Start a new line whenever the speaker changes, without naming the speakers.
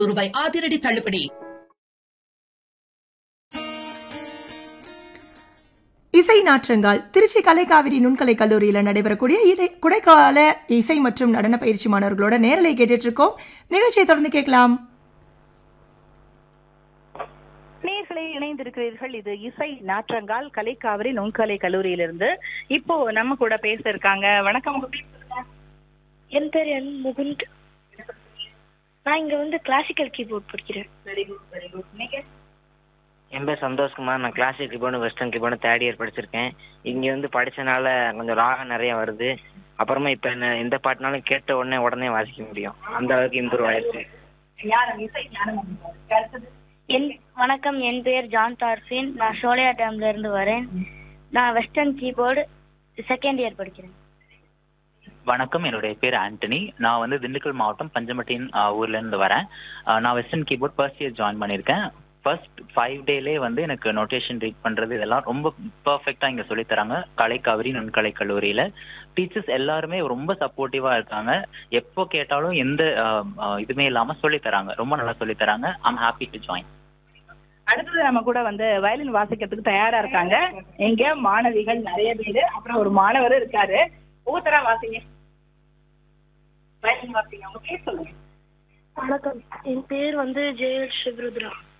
ரூபாய் அதிரடி தள்ளுபடி
இசை நாற்றங்கால் திருச்சி கலைக்காவிரி நுண்கலை கல்லூரியில் நடைபெறக்கூடிய இடை- குடைக்கால இசை மற்றும் நடன பயிற்சி மாணவர்களோட நேரலை கேட்டுட்டு இருக்கோம் நிகழ்ச்சியை தொடர்ந்து கேட்கலாம்
நேர்களை இணைந்திருக்கிறீர்கள் இது இசை நாற்றங்கால் கலைக்காவிரி நுண்கலை கல்லூரியிலிருந்து இப்போ நம்ம கூட பேச இருக்காங்க வணக்கம் உங்க பேர் சொல்லுங்க.
என் பேர் என் முகுந்த் நான் இங்க வந்து கிளாசிக்கல் கீபோர்ட் படிக்கிறேன்
வெரி குட் வெரி குட் நீங்க
என் பேர் சந்தோஷ்குமார் நான் classic keyboard western keyboard third year படிச்சிருக்கேன் இங்கே வந்து படிச்சனால கொஞ்சம் ராகம் நிறைய வருது அப்புறமா இப்போ என்ன எந்த பாட்டுனாலும் கேட்ட உடனே உடனே வாசிக்க முடியும் அந்த அளவுக்கு இம்ப்ரூவ் ஆயிடுச்சு
ஞானம் இசை ஞானம் அடுத்தது
என் வணக்கம் என் பேர் ஜான் தார்ஃபின் நான் சோலையா டேம்ல இருந்து வரேன் நான் வெஸ்டர்ன் கீபோர்டு செகண்ட் இயர் படிக்கிறேன்
வணக்கம் என்னுடைய பேர் ஆண்டனி நான் வந்து திண்டுக்கல் மாவட்டம் பஞ்சமட்டின் ஆஹ், ஊர்ல இருந்து வரேன் ஆஹ், நான் western keyboard first year join பண்ணியிருக்கேன் ஃபர்ஸ்ட் ஃபைவ் டேலே வந்து எனக்கு நோட்டேஷன் ரீட் பண்றது இதெல்லாம் ரொம்ப பர்ஃபெக்டா இங்க சொல்லித் தராங்க கலைக்காவிரி நுண்கலை கல்லூரியில டீச்சர்ஸ் எல்லாருமே ரொம்ப சப்போர்ட்டிவா இருக்காங்க எப்போ கேட்டாலும் எந்த ஆஹ், ஆஹ், இதுவுமே இல்லாம சொல்லித் தராங்க ரொம்ப நல்லா சொல்லித் தராங்க ஐம் ஹாப்பி டு ஜாயின்
அடுத்தது நம்ம கூட வந்து வயலின் வாசிக்கிறதுக்கு தயாரா இருக்காங்க இங்க மாணவிகள் நிறைய பேரு அப்புறம் ஒரு மாணவர் இருக்காரு ஒவ்வொருத்தரா வாசிங்க வயலின் வாசிங்க உங்க பேர் சொல்லுங்க
வணக்கம் என் பேர் வந்து ஜெயல் சிவருத்ரா